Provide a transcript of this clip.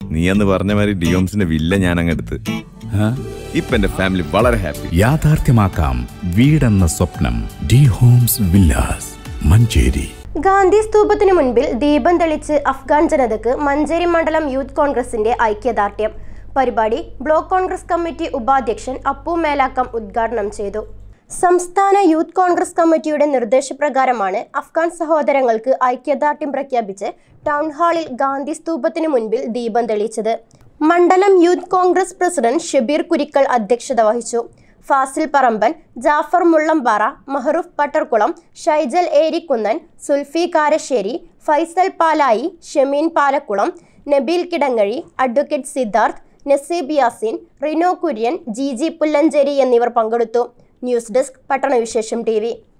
നീ എന്ന് പറഞ്ഞ മാതിരി ഡിയോംസിന്റെ വില്ല ഞാൻ അങ്ങെടുത്ത് ഇപ്പൊ എന്റെ ഫാമിലി വളരെ ഹാപ്പി യാഥാർത്ഥ്യമാക്കാം വീടെന്ന സ്വപ്നം D homes villas Manjeri Gandhi സ്തൂപത്തിനു മുൻപിൽ ദീപം തെളിച്ച് അഫ്ഗാൻ ജനതയ്ക്ക് മഞ്ചേരി മണ്ഡലം യൂത്ത് കോൺഗ്രസിന്റെ ഐക്യദാർഢ്യം പരിപാടി ബ്ലോക്ക് കോൺഗ്രസ് കമ്മിറ്റി ഉപാധ്യക്ഷൻ അപ്പു മേലാക്കം ഉദ്ഘാടനം ചെയ്തു സംസ്ഥാന യൂത്ത് കോൺഗ്രസ് കമ്മിറ്റിയുടെ നിർദ്ദേശപ്രകാരമാണ് അഫ്ഗാൻ സഹോദരങ്ങൾക്ക് ഐക്യദാർഢ്യം പ്രഖ്യാപിച്ച് ടൗൺ ഹാളിൽ ഗാന്ധി സ്തൂപത്തിനു മുൻപിൽ ദീപം തെളിയിച്ചത് മണ്ഡലം യൂത്ത് കോൺഗ്രസ് പ്രസിഡന്റ് ഷബീർ കുരിക്കൽ അധ്യക്ഷത വഹിച്ചു Fasil Paramban Jafar Mullampara Mahroof Pattarkulam Shaijal Erikkunnan Sulfi Karassery Faisal Palayi Shameen Palakkulam Nabeel Kidangazhi advocate Siddharth Naseeb Yasin Rino Kurian G G Pullancheri എന്നിവർ പങ്കെടുത്തു ന്യൂസ് ഡെസ്ക് പട്ടണവിശേഷം ടി